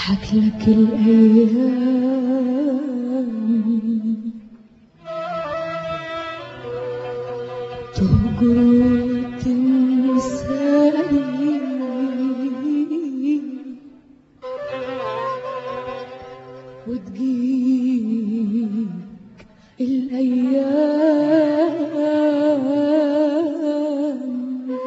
تضحك لك الأيام تهجر وتنساني وتجيك الأيام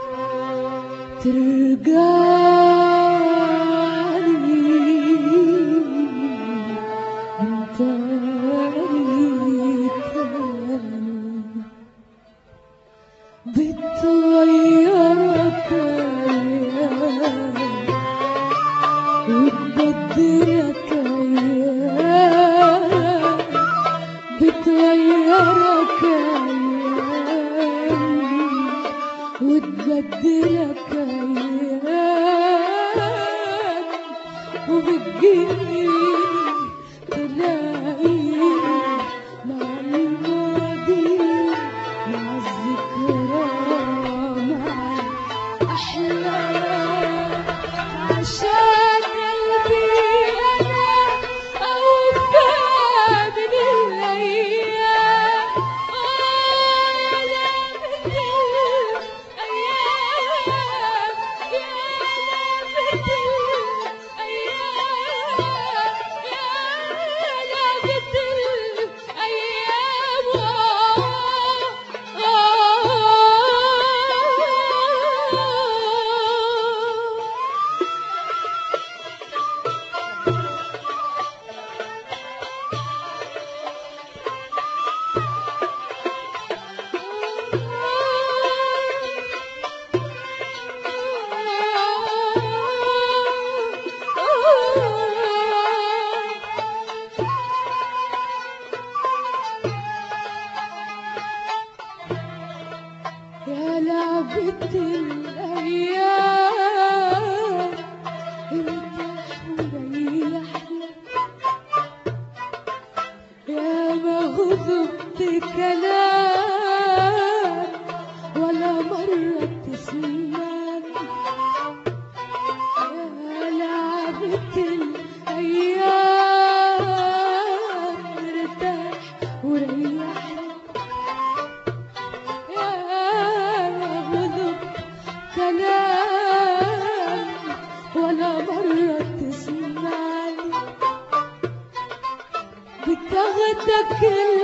ترجعني انت كان بتغيرك ايام وتبدلك ايام بتغيرك ايام وتبدلك ايام وبتجيني تلاقيني مع الماضي مع الذكرى مع أحلام عشان قلبي أنا أوفى من الأيام آه يا لافت الأيام يا لافت الأيام يا لافت الأيام آه يا لعبة الأيام ارتاح وريحنا يا ما غضبت كلام ولا مرة تسمعني يا لعبة الأيام ارتاح وريحنا يا غضب كلام ولا مرة تسمعني بتاخدك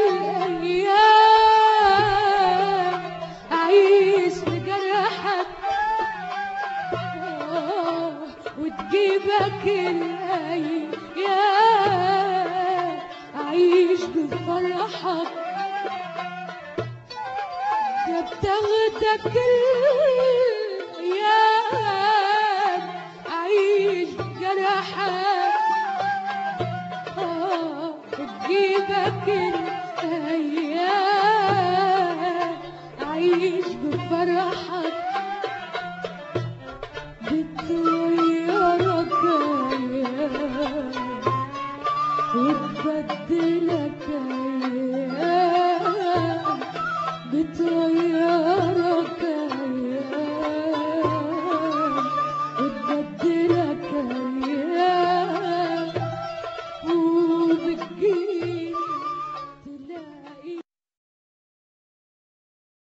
الأيام أعيش بجرحك آه، وتجيبك الأيام أعيش بفرحك يا بتاخدك